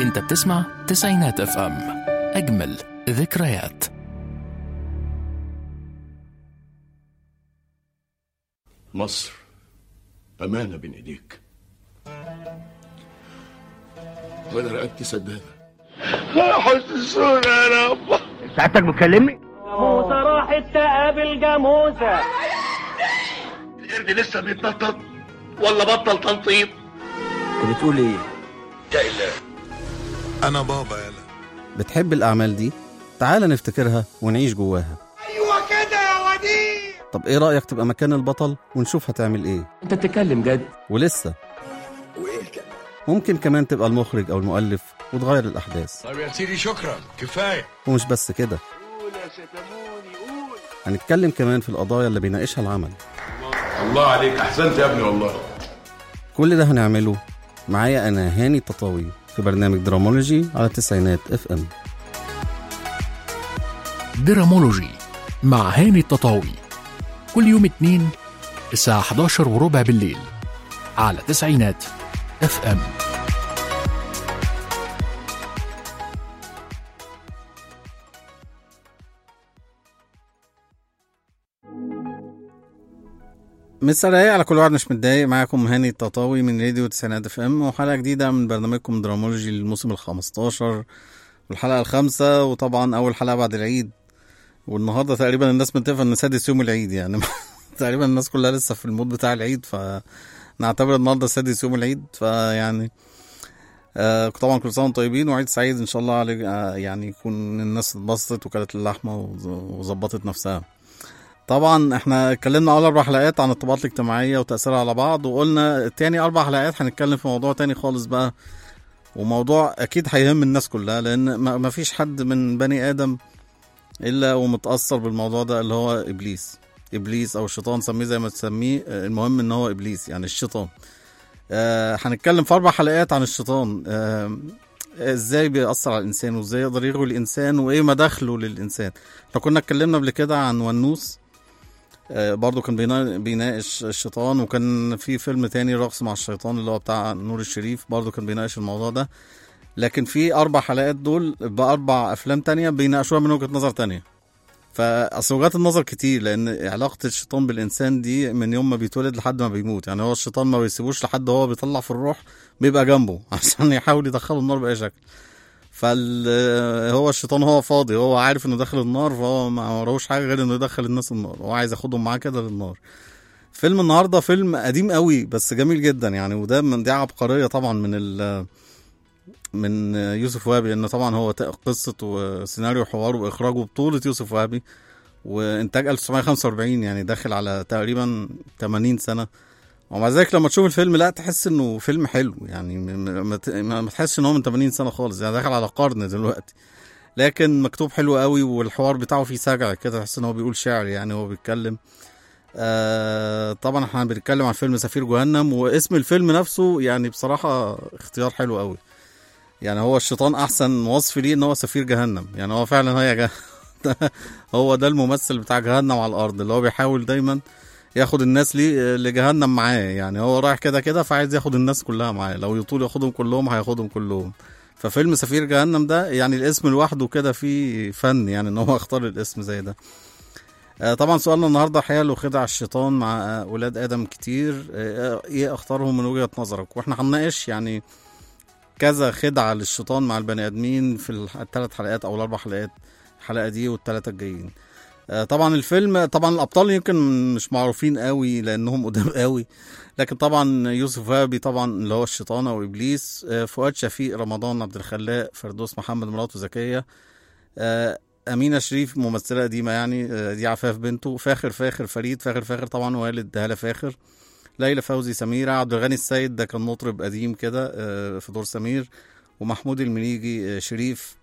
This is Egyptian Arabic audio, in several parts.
انت بتسمع تسعينات اف ام اجمل ذكريات مصر أمانة بين إيديك وأنا رقبتي سدادة حسسونا يا رب سعادتك بتكلمني؟ جاموسة راحت تقابل جاموسة القرد لسه بيتنطط ولا بطل تنطيط انت بتقول ايه؟ أنا بابا يلا بتحب الأعمال دي؟ تعال نفتكرها ونعيش جواها أيوة كده يا وديع طب إيه رأيك تبقى مكان البطل ونشوف هتعمل إيه؟ انت بتتكلم جد ولسه وإيه كده؟ ممكن كمان تبقى المخرج أو المؤلف وتغير الأحداث طب يا سيدي شكرا كفاية ومش بس كده هنتكلم كمان في القضايا اللي بيناقشها العمل الله عليك أحسنت يا ابني والله كل ده هنعمله معايا أنا هاني التطاوي في برنامج درامولوجي على تسعينات اف ام درامولوجي مع هاني التطاوي كل يوم اتنين الساعة 11 وربع بالليل على تسعينات اف ام مساء على كل واحد مش متضايق معاكم هاني التطاوي من راديو تسعينات اف ام وحلقه جديده من برنامجكم درامولوجي للموسم ال 15 والحلقه الخامسه وطبعا اول حلقه بعد العيد والنهارده تقريبا الناس متفقه ان سادس يوم العيد يعني تقريبا الناس كلها لسه في المود بتاع العيد فنعتبر النهارده سادس يوم العيد فيعني آه طبعا كل سنه وانتم طيبين وعيد سعيد ان شاء الله عليك آه يعني يكون الناس اتبسطت وكلت اللحمه وز- وظبطت نفسها طبعا احنا اتكلمنا اول اربع حلقات عن الطبقات الاجتماعيه وتاثيرها على بعض وقلنا تاني اربع حلقات هنتكلم في موضوع تاني خالص بقى وموضوع اكيد هيهم الناس كلها لان ما ما فيش حد من بني ادم الا ومتاثر بالموضوع ده اللي هو ابليس ابليس او الشيطان سميه زي ما تسميه آه، المهم ان هو ابليس يعني الشيطان آه هنتكلم في اربع حلقات عن الشيطان آه ازاي بيأثر على الانسان وازاي يقدر يغوي الانسان وايه مداخله للانسان احنا كنا اتكلمنا قبل كده عن ونوس آه، برضو كان بينا- بيناقش الشيطان وكان في فيلم تاني رقص مع الشيطان اللي هو بتاع نور الشريف برضو كان بيناقش الموضوع ده لكن في اربع حلقات دول باربع افلام تانية بيناقشوها من وجهة نظر تانية فاصل وجهات النظر كتير لان علاقة الشيطان بالانسان دي من يوم ما بيتولد لحد ما بيموت يعني هو الشيطان ما بيسيبوش لحد هو بيطلع في الروح بيبقى جنبه عشان يحاول يدخله النار باي شكل فال هو الشيطان هو فاضي هو عارف انه داخل النار فهو ما وراهوش حاجه غير انه يدخل الناس النار هو عايز ياخدهم معاه كده للنار فيلم النهارده فيلم قديم قوي بس جميل جدا يعني وده من دي عبقريه طبعا من ال من يوسف وهبي لان طبعا هو ت- قصه وسيناريو وحوار واخراج وبطوله يوسف وهبي وانتاج 1945 يعني داخل على تقريبا 80 سنه ومع ذلك لما تشوف الفيلم لا تحس انه فيلم حلو يعني م- م- ما ت- ما ما تحسش ان هو من 80 سنه خالص يعني داخل على قرن دلوقتي لكن مكتوب حلو قوي والحوار بتاعه فيه سجع كده تحس ان هو بيقول شعر يعني هو بيتكلم آه طبعا احنا بنتكلم عن فيلم سفير جهنم واسم الفيلم نفسه يعني بصراحه اختيار حلو قوي يعني هو الشيطان احسن وصف ليه ان هو سفير جهنم يعني هو فعلا هي جه... هو ده الممثل بتاع جهنم على الارض اللي هو بيحاول دايما ياخد الناس ليه لجهنم معاه يعني هو رايح كده كده فعايز ياخد الناس كلها معاه لو يطول ياخدهم كلهم هياخدهم كلهم ففيلم سفير جهنم ده يعني الاسم لوحده كده فيه فن يعني ان هو اختار الاسم زي ده آه، طبعا سؤالنا النهارده حيل وخدع الشيطان مع آه، اولاد ادم كتير آه، ايه اختارهم من وجهه نظرك واحنا هنناقش يعني كذا خدعه للشيطان مع البني ادمين في الثلاث حلقات او الاربع حلقات الحلقه دي والثلاثه الجايين آه، طبعا الفيلم طبعا الابطال يمكن مش معروفين قوي لانهم قدام قوي لكن طبعا يوسف وهبي طبعا اللي هو الشيطان او ابليس آه، فؤاد شفيق رمضان عبد الخلاق فردوس محمد مراته زكيه آه، امينه شريف ممثله قديمه يعني آه، دي عفاف بنته فاخر فاخر فريد فاخر فاخر طبعا والد هاله فاخر ليلى فوزي سميرة عبد الغني السيد ده كان مطرب قديم كده آه، في دور سمير ومحمود المليجي آه، شريف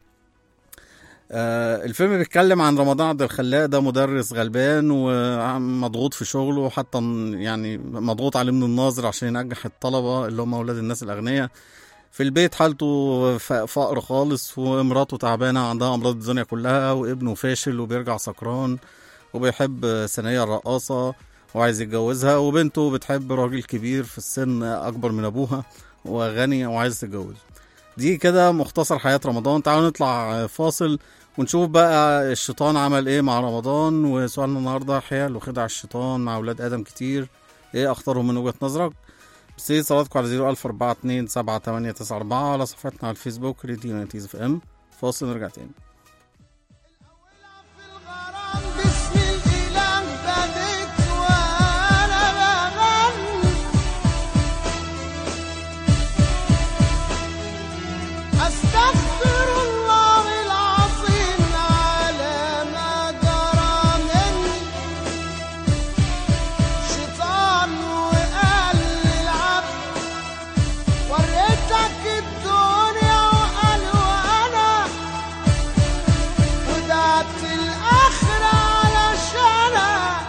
آه، الفيلم بيتكلم عن رمضان عبد الخلاق ده مدرس غلبان ومضغوط في شغله وحتى يعني مضغوط عليه من الناظر عشان ينجح الطلبة اللي هم أولاد الناس الأغنياء في البيت حالته ف- فقر خالص ومراته تعبانة عندها أمراض الدنيا كلها وابنه فاشل وبيرجع سكران وبيحب ثانية الرقاصة وعايز يتجوزها وبنته بتحب راجل كبير في السن أكبر من أبوها وغني وعايز تتجوز دي كده مختصر حياة رمضان تعالوا نطلع فاصل ونشوف بقى الشيطان عمل ايه مع رمضان وسؤالنا النهارده حيل وخدع الشيطان مع اولاد ادم كتير ايه اخطرهم من وجهة نظرك بس ايه صلاتكم على 01427 7894 على صفحتنا على الفيسبوك راديو نتيز اف ام فاصل نرجع تاني بسم الإله بديت وأنا بغني أستغفر الله العظيم على ما جرى مني شيطان وقال للعبد وريتك الدنيا وقالوا أنا ودعت الآخرة علشانها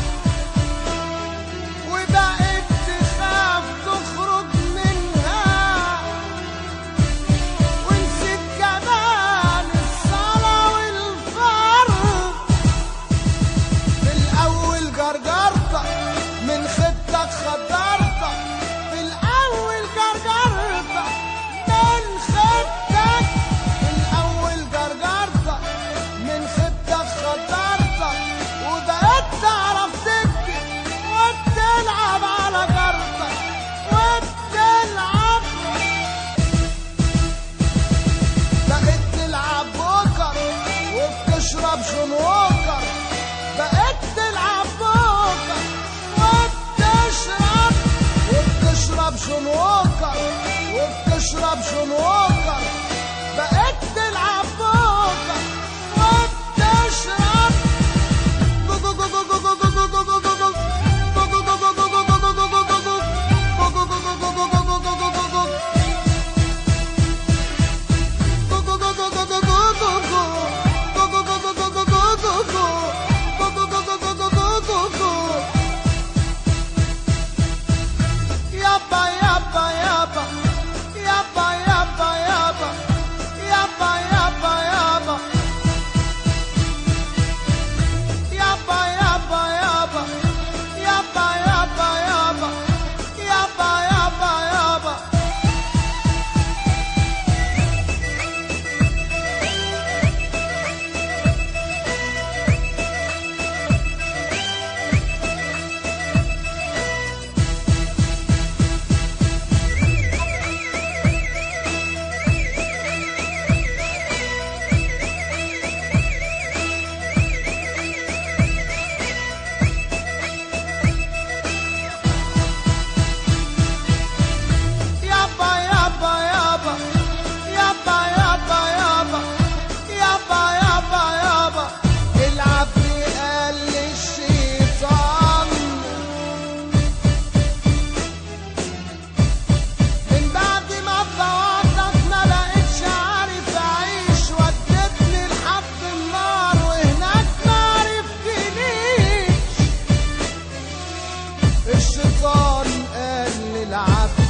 وبقيت تخاف تخرج منها ونسيت كمان الصلاة والفرض في الأول جرجرتك من خدتك خدرتك في الأول جرجرتك من خدتك في الأول جرجرتك من خدتك خدرتك وبقيت تعرف تكتب وبتلعب على جرتك وبتلعب بقيت تلعب بوكر وبتشرب شنوكر بقيت تلعب بوكر وبتشرب وبتشرب شنوكر وبتشرب شنوكر بقيت تلعب بوكر وبتشرب Yabba yabba yabba yabba yabba yabba yabba yabba yabba yabba yabba yabba yabba yabba yabba yabba yabba yabba Yabba yabba yabba yabba yabba yabba yabba yabba yabba العفري قال للشيطان من بعد ما اتطوعتك ما بقتش عارف اعيش ودتني لحد النار وهناك ما عرفتنيش الشيطان قال للعبد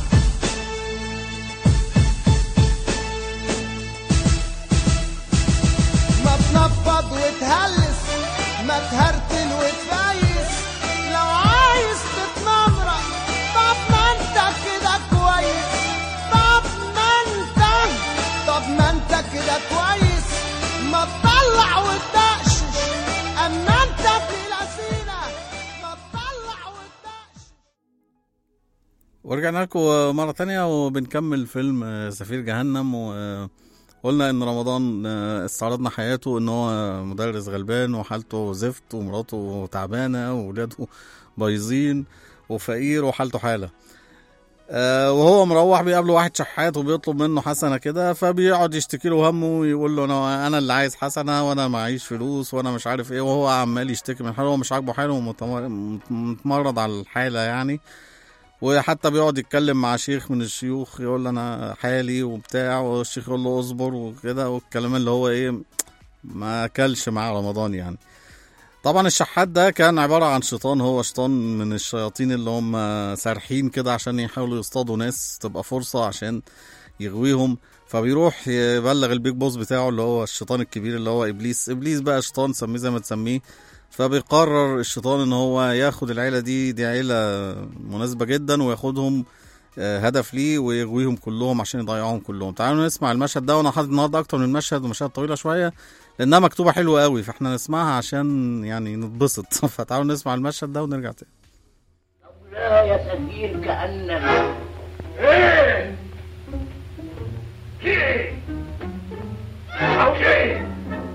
ما تنفض وتهلس ما تهرتل وتفيس لو عايز تتنمرق طب ما انت كده كويس طب ما انت طب ما انت كده كويس ما تطلع وتدقشش اما انت في لسينة ما تطلع وتدقشش ورجعنا لكم مرة تانية وبنكمل فيلم آه، سفير جهنم وقلنا ان رمضان آه، استعرضنا حياته ان هو مدرس غلبان وحالته زفت ومراته تعبانة وولاده بايظين وفقير وحالته حالة آه، وهو مروح بيقابله واحد شحات وبيطلب منه حسنة كده فبيقعد يشتكي له همه ويقول له انا انا اللي عايز حسنة وانا معيش فلوس وانا مش عارف ايه وهو عمال يشتكي من حاله هو مش عاجبه حاله ومتمر- متمرد على الحالة يعني وحتى بيقعد يتكلم مع شيخ من الشيوخ يقول له انا حالي وبتاع والشيخ يقول له اصبر وكده والكلام اللي هو ايه ما اكلش مع رمضان يعني طبعا الشحات ده كان عبارة عن شيطان هو شيطان من الشياطين اللي هم سارحين كده عشان يحاولوا يصطادوا ناس تبقى فرصة عشان يغويهم فبيروح يبلغ البيج بوس بتاعه اللي هو الشيطان الكبير اللي هو ابليس ابليس بقى شيطان سميه زي ما تسميه فبيقرر الشيطان ان هو ياخد العيله دي دي عيله مناسبه جدا وياخدهم آه، هدف ليه ويغويهم كلهم عشان يضيعوهم كلهم تعالوا نسمع المشهد ده وانا حاطط النهارده اكتر من مشهد ومشاهد طويله شويه لانها مكتوبه حلوه قوي فاحنا نسمعها عشان يعني نتبسط فتعالوا نسمع المشهد ده ونرجع تاني لا يا سفير كأننا ايه في ايه عاوز ايه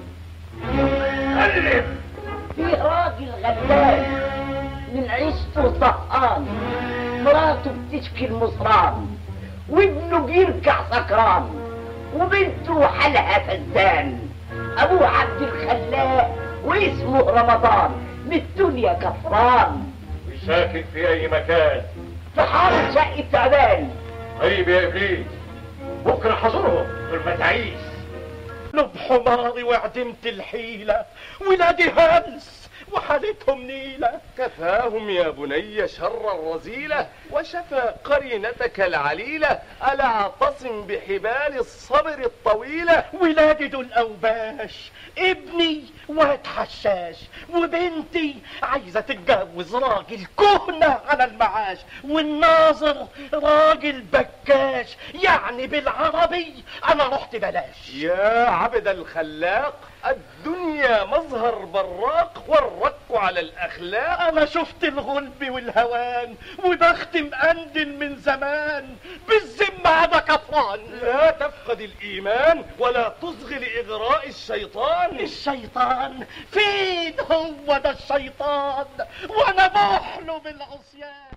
كلم في راجل غلبان من عيشته طهقان مراته بتشكي المصران وابنه بيرجع سكران وبنته حالها فزان ابوه عبد الخلاق واسمه رمضان من الدنيا كفران ساكن في اي مكان في حارة شقة تعبان طيب يا ابليس بكره حصرهم في المتاعيس بحماري وعدمت الحيلة ولادي هلس وحالتهم نيلة كفاهم يا بني شر الرذيلة وشفى قرينتك العليلة ألا اعتصم بحبال الصبر الطويلة ولادي دول أوباش ابني واد حشاش وبنتي عايزة تتجوز راجل كهنة على المعاش والناظر راجل بكاش يعني بالعربي أنا رحت بلاش يا عبد الخلاق الدنيا مظهر براق والرك على الأخلاق أنا شفت الغلب والهوان وبخت مقندل من زمان بالذمة أنا كفران لا تفقد الإيمان ولا تصغي لإغراء الشيطان الشيطان فين هو ده الشيطان وانا بحلم بالعصيان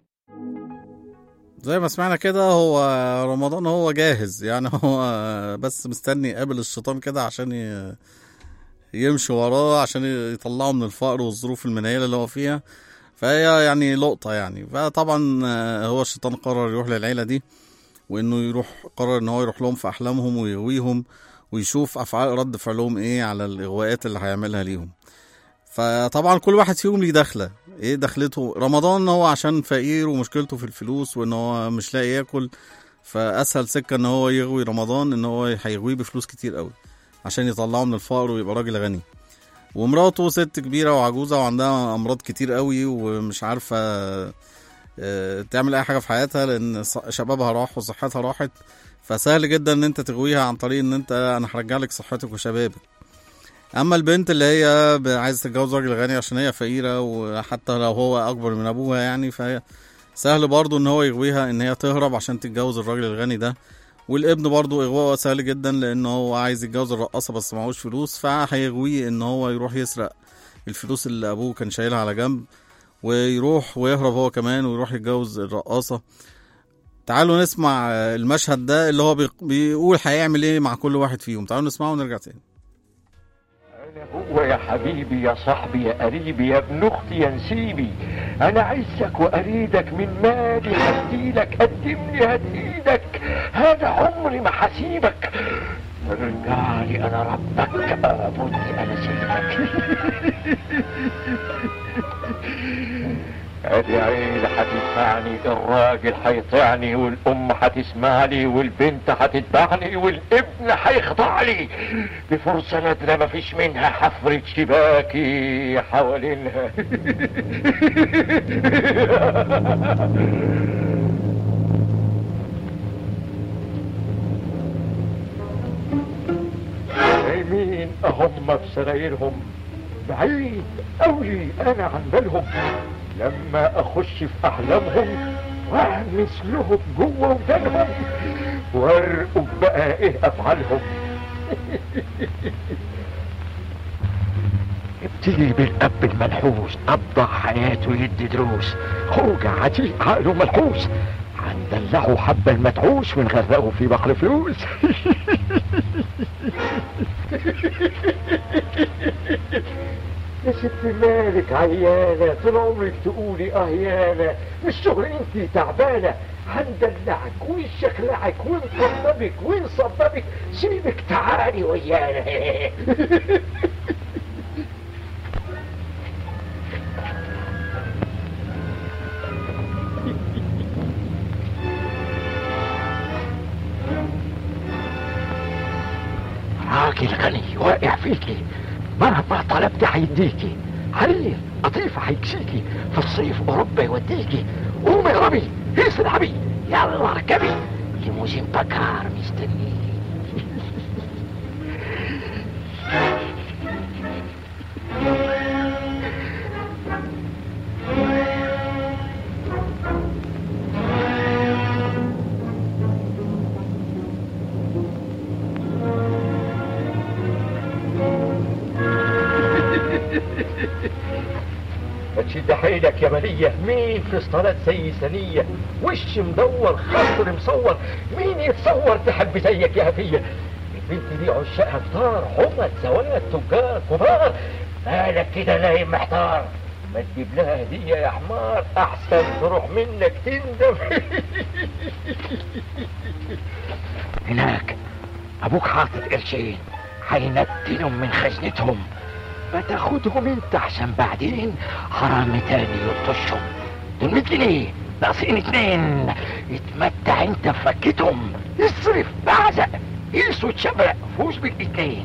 زي ما سمعنا كده هو رمضان هو جاهز يعني هو بس مستني يقابل الشيطان كده عشان ي- يمشي وراه عشان يطلعه من الفقر والظروف المنيلة اللي هو فيها فهي يعني لقطة يعني فطبعا آه، هو الشيطان قرر يروح للعيلة دي وانه يروح قرر ان هو يروح لهم في احلامهم ويغويهم ويشوف افعال رد فعلهم ايه على الاغواءات اللي هيعملها ليهم فطبعا كل واحد فيهم ليه دخله ايه دخلته رمضان هو عشان فقير ومشكلته في الفلوس وان هو مش لاقي ياكل فاسهل سكه ان هو يغوي رمضان ان هو هيغويه بفلوس كتير قوي عشان يطلعه من الفقر ويبقى راجل غني ومراته ست كبيره وعجوزه وعندها امراض كتير قوي ومش عارفه آه، تعمل اي حاجه في حياتها لان ص- شبابها راح وصحتها راحت فسهل جدا ان انت تغويها عن طريق ان انت انا هرجع لك صحتك وشبابك اما البنت اللي هي ب- عايزه تتجوز راجل غني عشان هي فقيره وحتى لو هو اكبر من ابوها يعني فهي سهل برضو ان هو يغويها ان هي تهرب عشان تتجوز الراجل الغني ده والابن برضو اغواءه سهل جدا لان هو عايز يتجوز الرقاصه بس معهوش فلوس فهيغويه ان هو يروح يسرق الفلوس اللي ابوه كان شايلها على جنب ويروح ويهرب هو كمان ويروح يتجوز الرقاصه تعالوا نسمع آه، المشهد ده اللي هو بيق- بيقول هيعمل ايه مع كل واحد فيهم تعالوا نسمعه ونرجع تاني هو يا حبيبي يا صاحبي يا قريبي يا ابن اختي يا نسيبي انا عزك واريدك من مالي هديلك قدمني هديدك هذا عمري ما حسيبك ارجع لي انا ربك ابد انا سيبك ادي عيل هتدفعني الراجل هيطعني والام هتسمعني والبنت هتتبعني والابن هيخضع لي بفرصة نادرة مفيش منها حفرة شباكي حوالينها نايمين هم في سرايرهم بعيد قوي انا عن بالهم لما اخش في احلامهم واعمس لهم جوه ودانهم وارقب بقى ايه افعالهم ابتدي بالاب الملحوس قضى حياته يدي دروس خوجة عتيق عقله ملحوس هندلعه حبة المدعوس ونغرقه في بحر فلوس يا ست مالك عيانة طول عمرك تقولي اهيانة مش شغل انتي تعبانة هندلعك ونشخلعك ونطببك ونصببك سيبك تعالي ويانا راجل غني واقع فيكي مهما طلبت هيديكي حرير قطيفة هيكسيكي في الصيف أوروبا يوديكي قومي اهربي اسرعي يلا اركبي ليموزين بكار مستنيكي تشد حيلك يا مالية مين في اسطالات زي سنية وش مدور خصر مصور مين يتصور تحب زيك يا هفية البنت دي عشاقها كتار حمى زوات تجار كبار مالك كده نايم محتار ما تجيب لها هدية يا حمار أحسن تروح منك تندم هناك أبوك حاطط قرشين هينتنهم من خزنتهم ما تاخدهم انت عشان بعدين حرام تاني يلطشهم دول 100 جنيه ناقصين اتنين اتمتع انت بفكتهم اصرف بعزق اسود شبرق فوز بالاتنين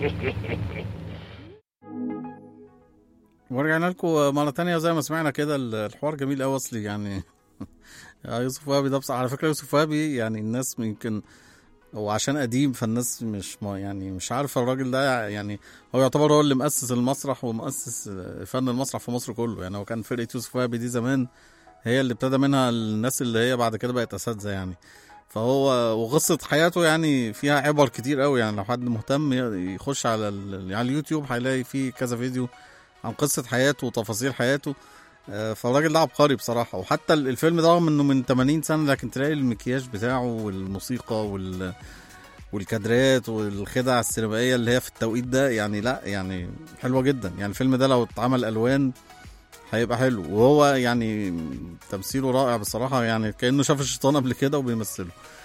ورجعنا لكم مرة تانية وزي ما سمعنا كده الحوار جميل أوي أصلي يعني يا يوسف وهبي ده بصراحة على فكرة يوسف وهبي يعني الناس يمكن هو عشان قديم فالناس مش ما يعني مش عارفة الراجل ده يعني هو يعتبر هو اللي مؤسس المسرح ومؤسس فن المسرح في مصر كله يعني هو كان فرقة يوسف وهبي دي زمان هي اللي ابتدى منها الناس اللي هي بعد كده بقت أساتذة يعني فهو وقصة حياته يعني فيها عبر كتير قوي يعني لو حد مهتم يخش على ال- على اليوتيوب هيلاقي فيه كذا فيديو عن قصة حياته وتفاصيل حياته آه، فالراجل ده عبقري بصراحة وحتى ال- الفيلم ده رغم انه من 80 سنة لكن تلاقي المكياج بتاعه والموسيقى وال والكادرات والخدع السينمائية اللي هي في التوقيت ده يعني لا يعني حلوة جدا يعني الفيلم ده لو اتعمل ألوان هيبقى حلو وهو يعني تمثيله رائع بصراحة يعني كأنه شاف الشيطان قبل كده وبيمثله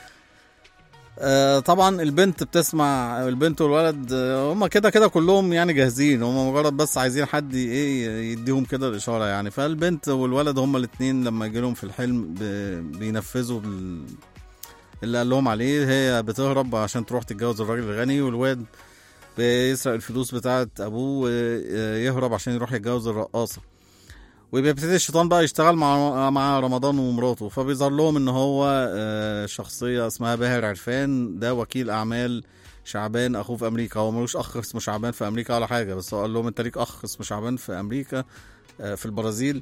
آه، طبعا البنت بتسمع البنت والولد آه، هم كده كده كلهم يعني جاهزين هم مجرد بس عايزين حد ايه يديهم كده الاشاره يعني فالبنت والولد هم الاثنين لما يجي لهم في الحلم ب- بينفذوا ال- اللي قال لهم عليه هي بتهرب عشان تروح تتجوز الراجل الغني والواد بيسرق الفلوس بتاعه ابوه ويهرب عشان يروح يتجوز الرقاصه وبيبتدي الشيطان بقى يشتغل مع مع رمضان ومراته فبيظهر لهم ان هو آه، شخصيه اسمها باهر عرفان ده وكيل اعمال شعبان اخوه في امريكا هو ملوش اخ اسمه شعبان في امريكا ولا حاجه بس هو قال لهم انت ليك اخ اسمه شعبان في امريكا آه، في البرازيل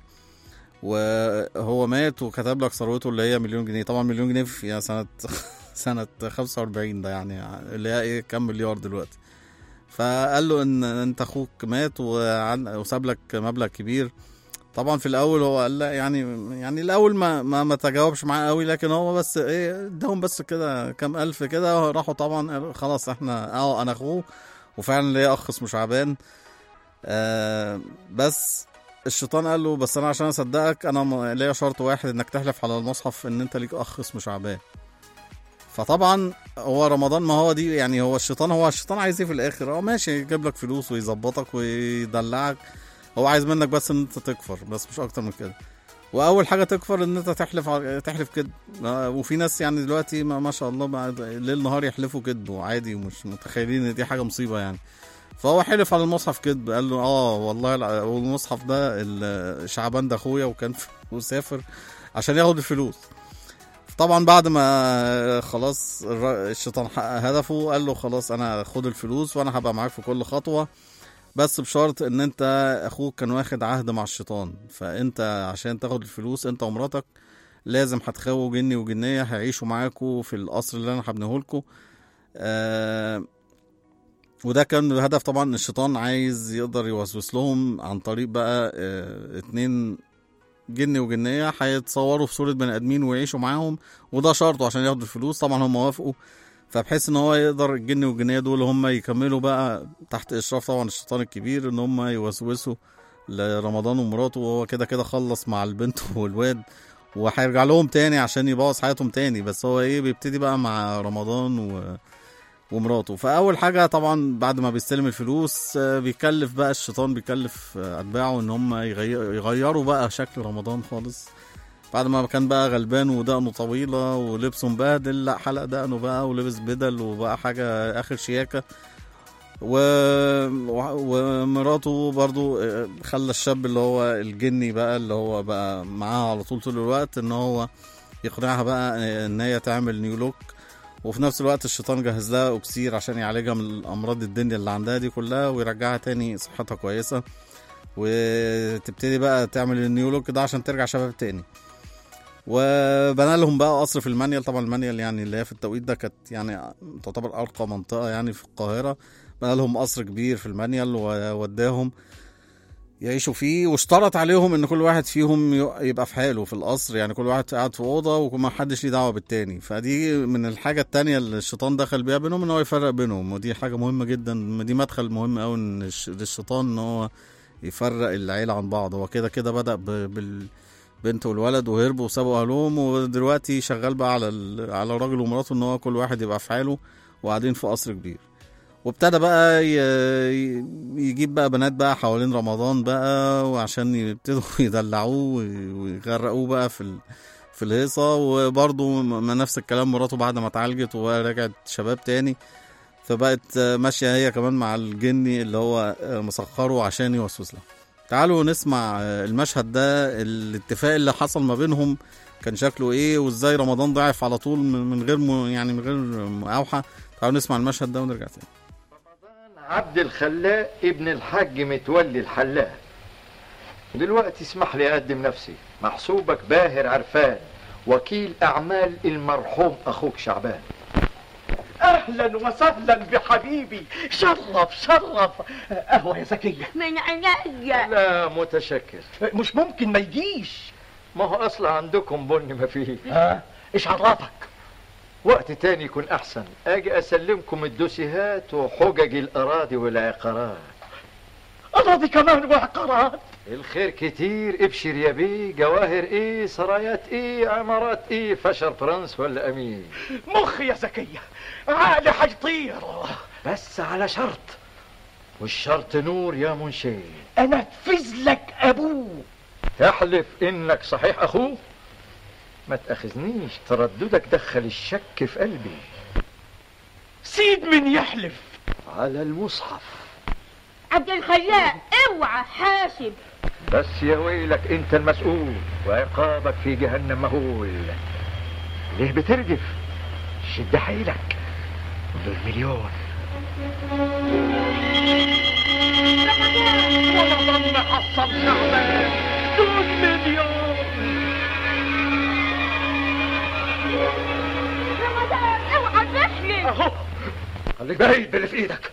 وهو مات وكتب لك ثروته اللي هي مليون جنيه طبعا مليون جنيه في يعني سنه سنه 45 ده يعني اللي هي ايه كام مليار دلوقتي فقال له ان انت اخوك مات وعن- وساب لك مبلغ كبير طبعا في الاول هو قال لا يعني يعني الاول ما ما, ما تجاوبش معاه قوي لكن هو بس ايه اداهم بس كده كام الف كده راحوا طبعا قالوا خلاص احنا اه انا اخوه وفعلا ليا اخ اسمه شعبان آه بس الشيطان قال له بس انا عشان اصدقك انا م- ليا شرط واحد انك تحلف على المصحف ان انت ليك اخ اسمه شعبان فطبعا هو رمضان ما هو دي يعني هو الشيطان هو الشيطان عايز ايه في الاخر هو ماشي يجيب لك فلوس ويظبطك ويدلعك هو عايز منك بس ان انت تكفر بس مش اكتر من كده واول حاجه تكفر ان انت تحلف ع- تحلف كده آه، وفي ناس يعني دلوقتي ما, ما شاء الله بقى ليل نهار يحلفوا كذب وعادي ومش متخيلين ان دي حاجه مصيبه يعني فهو حلف على المصحف كذب قال له اه والله الع- والمصحف ده ال- شعبان ده اخويا وكان في- وسافر عشان ياخد الفلوس طبعا بعد ما خلاص الر- الشيطان حقق هدفه قال له خلاص انا خد الفلوس وانا هبقى معاك في كل خطوه بس بشرط ان انت اخوك كان واخد عهد مع الشيطان فانت عشان تاخد الفلوس انت ومراتك لازم هتخووا جني وجنيه هيعيشوا معاكوا في القصر اللي انا هبنيه لكم آه وده كان الهدف طبعا الشيطان عايز يقدر يوسوس لهم عن طريق بقى آه اتنين جن وجنية هيتصوروا في صورة بني آدمين ويعيشوا معاهم وده شرطه عشان ياخدوا الفلوس طبعا هم وافقوا فبحيث ان هو يقدر الجن والجنية دول هم يكملوا بقى تحت اشراف طبعا الشيطان الكبير ان هم يوسوسوا لرمضان ومراته وهو كده كده خلص مع البنت والواد وهيرجع لهم تاني عشان يبوظ حياتهم تاني بس هو ايه بيبتدي بقى مع رمضان و... ومراته فاول حاجه طبعا بعد ما بيستلم الفلوس آه، بيكلف بقى الشيطان بيكلف آه، اتباعه ان هم يغير- يغيروا بقى شكل رمضان خالص بعد ما كان بقى غلبان ودقنه طويله ولبسه مبهدل لا حلق دقنه بقى ولبس بدل وبقى حاجه اخر شياكه و... و- ومراته برضو آه، خلى الشاب اللي هو الجني بقى اللي هو بقى معاها على طول طول الوقت ان هو يقنعها بقى ان هي تعمل نيو لوك وفي نفس الوقت الشيطان جهز لها اكسير عشان يعالجها من الامراض الدنيا اللي عندها دي كلها ويرجعها تاني صحتها كويسه وتبتدي بقى تعمل النيو لوك ده عشان ترجع شباب تاني وبنى لهم بقى قصر في المانيال طبعا المانيال يعني اللي هي في التوقيت ده كانت يعني تعتبر ارقى منطقه يعني في القاهره بنى لهم قصر كبير في المانيال ووداهم يعيشوا فيه واشترط عليهم ان كل واحد فيهم ي- يبقى في حاله في القصر يعني كل واحد قاعد في اوضه وما حدش ليه دعوه بالتاني فدي من الحاجه التانية اللي الشيطان دخل بيها بينهم ان هو يفرق بينهم ودي حاجه مهمه جدا دي مدخل مهم قوي ان الش- للشيطان ان هو يفرق العيله عن بعض هو كده كده بدا ب- بالبنت والولد وهربوا وسابوا اهلهم ودلوقتي شغال بقى على ال- على الراجل ومراته ان هو كل واحد يبقى في حاله وقاعدين في قصر كبير وابتدى بقى ي- ي- يجيب بقى بنات بقى حوالين رمضان بقى وعشان يبتدوا يدلعوه وي- ويغرقوه بقى في ال... في الهيصة وبرضه م- نفس الكلام مراته بعد ما اتعالجت ورجعت شباب تاني فبقت آه، ماشية هي كمان مع الجني اللي هو آه، مسخره عشان يوسوس لها تعالوا نسمع آه، المشهد ده الاتفاق اللي حصل ما بينهم كان شكله ايه وازاي رمضان ضعف على طول من من غير م... يعني من غير مقاوحة تعالوا نسمع المشهد ده ونرجع تاني عبد الخلاق ابن الحاج متولي الحلاق دلوقتي اسمح لي اقدم نفسي محسوبك باهر عرفان وكيل اعمال المرحوم اخوك شعبان اهلا وسهلا بحبيبي شرف شرف قهوه يا زكيه من عينيا لا متشكر مش ممكن ما يجيش ما هو اصلا عندكم بن ما فيه ها ايش عرفك وقت تاني يكون احسن اجي اسلمكم الدوسيهات وحجج الاراضي والعقارات اراضي كمان وعقارات الخير كتير ابشر يا بيه جواهر ايه سرايات ايه عمارات ايه فشر فرنس ولا امين مخي يا زكيه عقلي حيطير بس على شرط والشرط نور يا منشي انفذ لك ابوه تحلف انك صحيح اخوه ما تاخذنيش ترددك دخل الشك في قلبي سيد من يحلف على المصحف عبد الخلاق اوعى حاسب بس يا ويلك انت المسؤول وعقابك في جهنم مهول ليه بترجف شد حيلك دول مليون ورمضان محصل شعبان دول مليون رمضان اوعى تحلف اهو خليك بعيد باللي في ايدك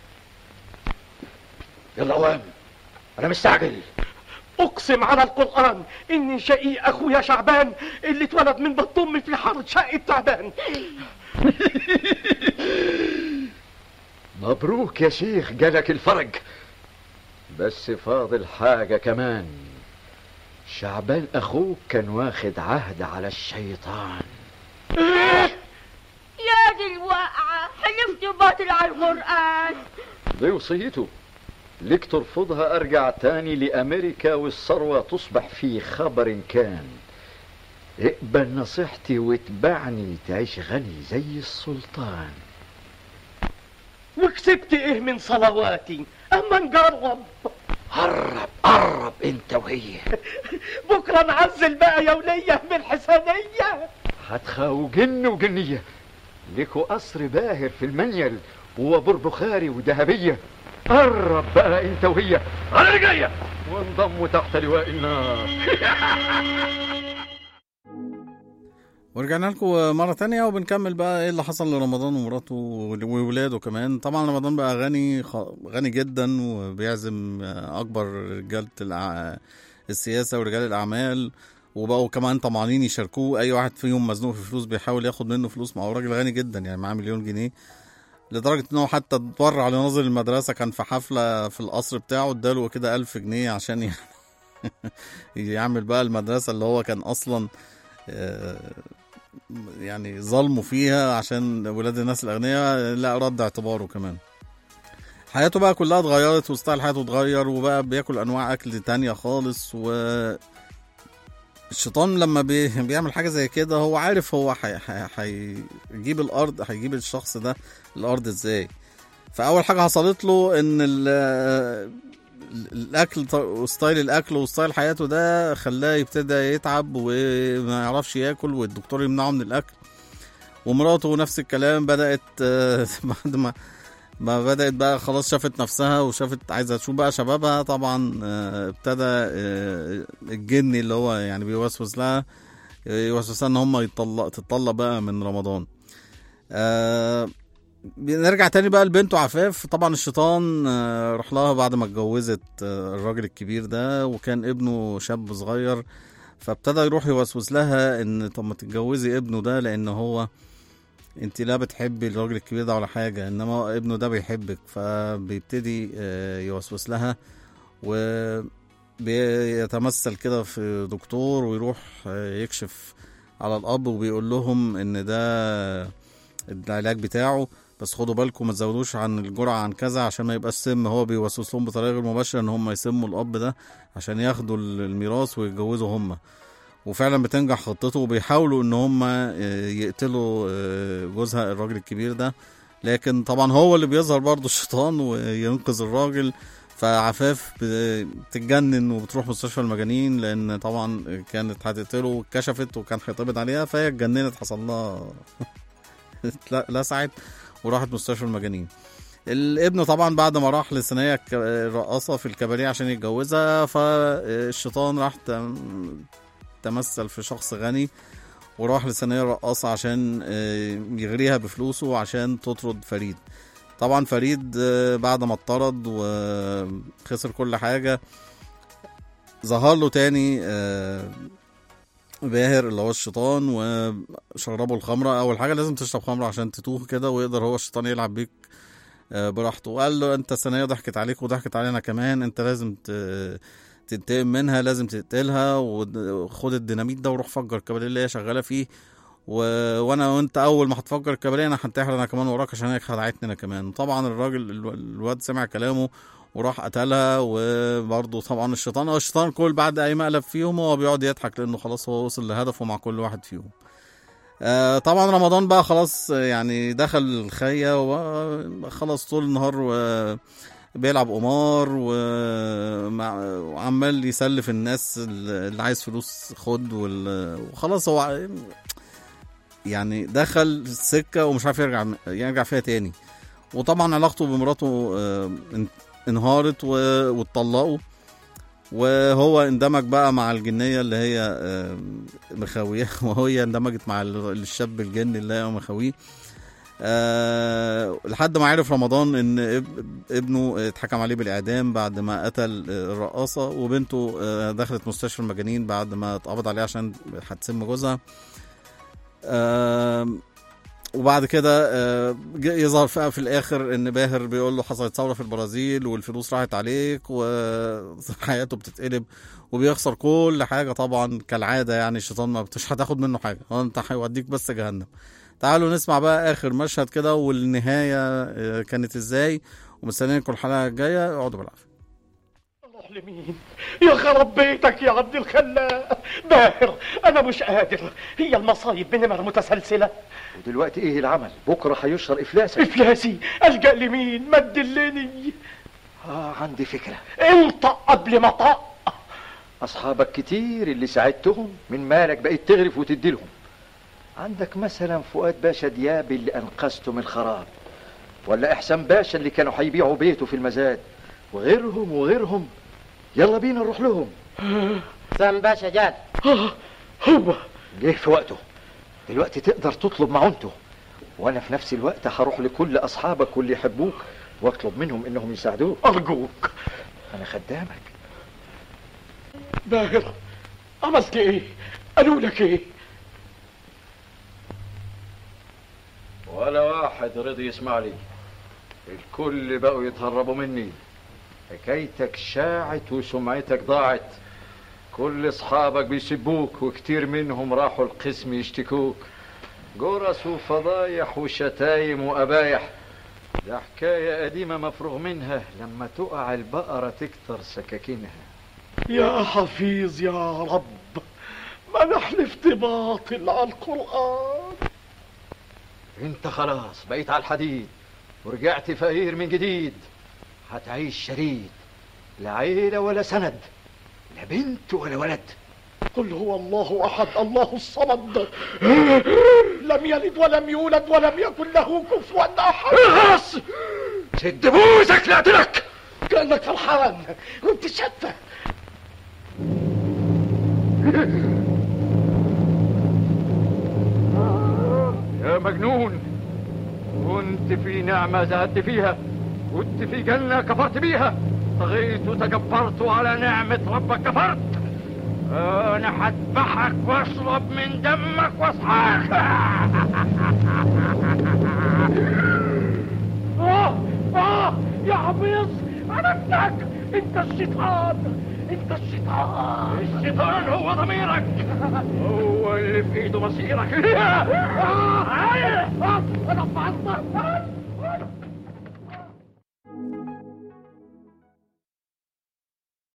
يلا قوام انا مستعجل اقسم على القران اني شقيق اخويا شعبان اللي اتولد من بطن امي في حاره شقه تعبان مبروك يا شيخ جالك الفرج بس فاضل حاجة كمان شعبان أخوك كان واخد عهد على الشيطان يا دي الواقعة حلفت باطل على القرآن دي وصيته ليك ترفضها أرجع تاني لأمريكا والثروة تصبح في خبر كان اقبل نصيحتي واتبعني تعيش غني زي السلطان وكسبت ايه من صلواتي اما نجرب قرب قرب انت وهي بكره نعزل بقى يا وليه من الحسنيه هتخاو جن وجنية ليكوا قصر باهر في المنيل وبر بخاري وذهبية قرب بقى انت وهي على رجلية وانضموا تحت لواء النار ورجعنا لكم مرة تانية وبنكمل بقى ايه اللي حصل لرمضان ومراته وولاده كمان طبعا رمضان بقى غني خ... غني جدا وبيعزم اكبر رجالة الع... السياسة ورجال الاعمال وبقوا كمان طمعانين يشاركوه اي واحد فيهم مزنوق في فلوس بيحاول ياخد منه فلوس ما هو راجل غني جدا يعني معاه مليون جنيه لدرجة ان هو حتى اتبرع لناظر المدرسة كان في حفلة في القصر بتاعه اداله كده ألف جنيه عشان يعني يعمل بقى المدرسة اللي هو كان أصلا آه، يعني ظلموا فيها عشان ولاد الناس الأغنياء لا رد اعتباره كمان حياته بقى كلها اتغيرت وستايل حياته اتغير وبقى بياكل أنواع أكل تانية خالص و الشيطان لما بي... بيعمل حاجة زي كده هو عارف هو هيجيب حي... الأرض هيجيب الشخص ده الأرض ازاي فأول حاجة حصلت له إن ال... الاكل ط- وستايل الاكل وستايل حياته ده خلاه يبتدى يتعب وما يعرفش ياكل والدكتور يمنعه من الاكل ومراته نفس الكلام بدات آه، بعد ما ما بدات بقى خلاص شافت نفسها وشافت عايزه تشوف بقى شبابها طبعا آه، ابتدى آه، الجن اللي هو يعني بيوسوس لها يوسوس لها ان هم يطلق تطلق بقى من رمضان آه نرجع تاني بقى لبنته عفاف طبعا الشيطان آه، راح لها بعد ما اتجوزت آه، الراجل الكبير ده وكان ابنه شاب صغير فابتدى يروح يوسوس لها ان طب ما تتجوزي ابنه ده لان هو انت لا بتحبي الراجل الكبير ده ولا حاجه انما ابنه ده بيحبك فبيبتدي آه، يوسوس لها وبيتمثل كده في دكتور ويروح آه، يكشف على الاب وبيقول لهم ان ده العلاج بتاعه بس خدوا بالكم ما تزودوش عن الجرعه عن كذا عشان ما يبقاش سم هو بيوسوس لهم بطريقه غير مباشره ان هم يسموا الاب ده عشان ياخدوا الميراث ويتجوزوا هم وفعلا بتنجح خطته وبيحاولوا ان هم يقتلوا آه، جوزها الراجل الكبير ده لكن طبعا هو اللي بيظهر برضه الشيطان وينقذ الراجل فعفاف بتتجنن وبتروح مستشفى المجانين لان طبعا كانت هتقتله واتكشفت وكان هيتقبض عليها فهي اتجننت حصل لها اتل- لسعت وراحت مستشفى المجانين الابن طبعا بعد ما راح لثانية الك- الرقاصة في الكباريه عشان يتجوزها فالشيطان راح تم- تمثل في شخص غني وراح لثانية الرقاصة عشان آه، يغريها بفلوسه عشان تطرد فريد طبعا فريد آه، بعد ما اتطرد وخسر كل حاجة ظهر له تاني آه، باهر اللي هو الشيطان وشربوا الخمرة أول حاجة لازم تشرب خمرة عشان تتوه كده ويقدر هو الشيطان يلعب بيك آه، براحته وقال له أنت الثانية ضحكت عليك وضحكت علينا كمان أنت لازم ت- تنتقم منها لازم تقتلها وخد الديناميت ده وروح فجر الكباريه اللي هي شغالة فيه و... وانا وانت اول ما هتفجر الكباريه انا هنتحر انا كمان وراك عشان هي خدعتني انا كمان طبعا الراجل الو- الواد سمع كلامه وراح قتلها وبرضه طبعا الشيطان هو الشيطان كل بعد اي مقلب فيهم هو بيقعد يضحك لانه خلاص هو وصل لهدفه مع كل واحد فيهم آه طبعا رمضان بقى خلاص آه، يعني دخل الخية وخلاص طول النهار و بيلعب قمار ومع- وعمال يسلف الناس اللي عايز فلوس خد وال- وخلاص هو يعني دخل السكة ومش عارف يرجع يرجع فيها تاني وطبعا علاقته بمراته آه، ان- انهارت و- واتطلقوا وهو اندمج بقى مع الجنية اللي هي آه، مخاوية وهي اندمجت مع ال- الشاب الجن اللي هي مخاويه أه لحد ما عرف رمضان ان اب- ابنه اتحكم عليه بالاعدام بعد ما قتل آه، الرقاصه وبنته آه، دخلت مستشفى المجانين بعد ما اتقبض عليها عشان هتسم جوزها أه وبعد كده آه، جه يظهر بقى في الاخر ان باهر بيقول له حصلت ثوره في البرازيل والفلوس راحت عليك وحياته بتتقلب وبيخسر كل حاجه طبعا كالعاده يعني الشيطان ما مش هتاخد منه حاجه هو انت هيوديك بس جهنم تعالوا نسمع بقى اخر مشهد كده والنهايه آه، كانت ازاي ومستنيينكم الحلقه الجايه اقعدوا بالعافيه اروح لمين يا خرب بيتك يا عبد الخلاق باهر انا مش قادر هي المصايب بنمر متسلسله ودلوقتي ايه العمل بكره هيشهر افلاسك افلاسي الجا لمين ما تدلني اه عندي فكره انطق قبل ما طق اصحابك كتير اللي ساعدتهم من مالك بقيت تغرف وتديلهم عندك مثلا فؤاد باشا دياب اللي انقذته من الخراب ولا احسان باشا اللي كانوا هيبيعوا بيته في المزاد وغيرهم وغيرهم يلا بينا نروح لهم سام باشا جاد هو جه في وقته دلوقتي تقدر تطلب معونته وانا في نفس الوقت هروح لكل اصحابك واللي يحبوك واطلب منهم انهم يساعدوك ارجوك انا خدامك باهر عملت ايه قالوا لك ايه ولا واحد رضي يسمع لي الكل بقوا يتهربوا مني حكايتك شاعت وسمعتك ضاعت كل اصحابك بيسبوك وكتير منهم راحوا القسم يشتكوك جرس وفضايح وشتايم وأبايح ده حكاية قديمة مفروغ منها لما تقع البقرة تكتر سكاكينها يا حفيظ يا رب ما انا حلفت باطل على القرآن انت خلاص بقيت على الحديد ورجعت فقير من جديد هتعيش شريد لا عيلة ولا سند لا بنت ولا ولد قل هو الله احد الله الصمد لم يلد ولم يولد ولم يكن له كفوا احد اخلص سد بوزك لا لك كانك فرحان وبتشفى يا مجنون كنت في نعمة زهدت فيها كنت في جنة كفرت بيها طغيت وتجبرت على نعمة ربك كفرت أنا هذبحك واشرب من دمك واصحاك آه آه يا عبيص عرفتك أنت الشيطان أنت الشيطان الشيطان هو ضميرك هو اللي في ايده مصيرك آه آه أنا بعضت